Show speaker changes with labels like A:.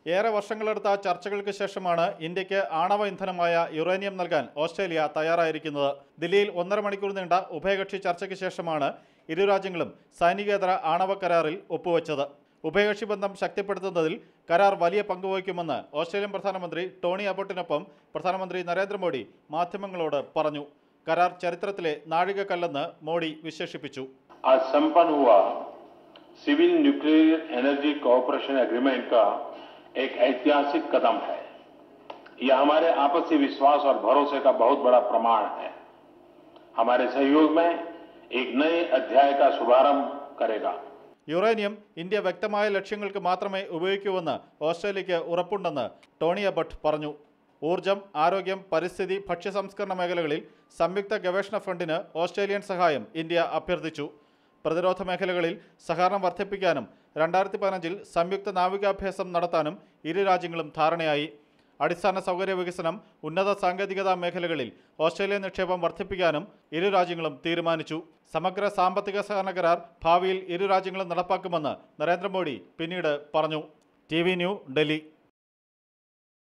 A: ഏറെ വർഷങ്ങളെടുത്ത ചർച്ചകൾക്ക് ശേഷമാണ് ഇന്ത്യക്ക് ആണവ ഇന്ധനമായ യുറേനിയം നൽകാൻ ഓസ്ട്രേലിയ തയ്യാറായിരിക്കുന്നത് ദില്ലിയിൽ ഒന്നര മണിക്കൂർ നീണ്ട ഉഭയകക്ഷി ചർച്ചയ്ക്ക് ശേഷമാണ് ഇരു രാജ്യങ്ങളും സൈനികേതര ആണവ കരാറിൽ ഒപ്പുവെച്ചത് ഉഭയകക്ഷി ബന്ധം ശക്തിപ്പെടുത്തുന്നതിൽ കരാർ വലിയ പങ്കുവഹിക്കുമെന്ന് ഓസ്ട്രേലിയൻ പ്രധാനമന്ത്രി ടോണി അബോട്ടിനൊപ്പം പ്രധാനമന്ത്രി നരേന്ദ്രമോദി മാധ്യമങ്ങളോട് പറഞ്ഞു കരാർ ചരിത്രത്തിലെ നാഴികക്കല്ലെന്ന് മോഡി വിശേഷിപ്പിച്ചു
B: आज संपन्न हुआ civil nuclear energy cooperation agreement का एक ऐतिहासिक कदम है यह हमारे आपसी विश्वास और भरोसे का बहुत बड़ा प्रमाण है हमारे सहयोग में एक नए अध्याय का शुभारंभ करेगा
A: യുറേനിയം ഇന്ത്യ വ്യക്തമായ ലക്ഷ്യങ്ങൾക്ക് മാത്രമേ ഉപയോഗിക്കൂവെന്ന് ഓസ്ട്രേലിയയ്ക്ക് ഉറപ്പുണ്ടെന്ന് ടോണി അബട്ട് പറഞ്ഞു ഊർജം ആരോഗ്യം പരിസ്ഥിതി ഭക്ഷ്യ സംസ്കരണ മേഖലകളിൽ സംയുക്ത ഗവേഷണ ഫണ്ടിന് ഓസ്ട്രേലിയൻ സഹായം ഇന്ത്യ അഭ്യർത്ഥിച്ചു പ്രതിരോധ മേഖലകളിൽ സഹകരണം വർദ്ധിപ്പിക്കാനും രണ്ടായിരത്തി പതിനഞ്ചിൽ സംയുക്ത നാവികാഭ്യാസം നടത്താനും ഇരു രാജ്യങ്ങളും ധാരണയായി അടിസ്ഥാന സൗകര്യ വികസനം ഉന്നത സാങ്കേതികതാ മേഖലകളിൽ ഓസ്ട്രേലിയൻ നിക്ഷേപം വർദ്ധിപ്പിക്കാനും ഇരു രാജ്യങ്ങളും തീരുമാനിച്ചു സമഗ്ര സാമ്പത്തിക സഹകരണ കരാർ ഭാവിയിൽ ഇരു രാജ്യങ്ങളും നടപ്പാക്കുമെന്ന് നരേന്ദ്രമോദി പിന്നീട് പറഞ്ഞു ടി വി ന്യൂ ഡൽഹി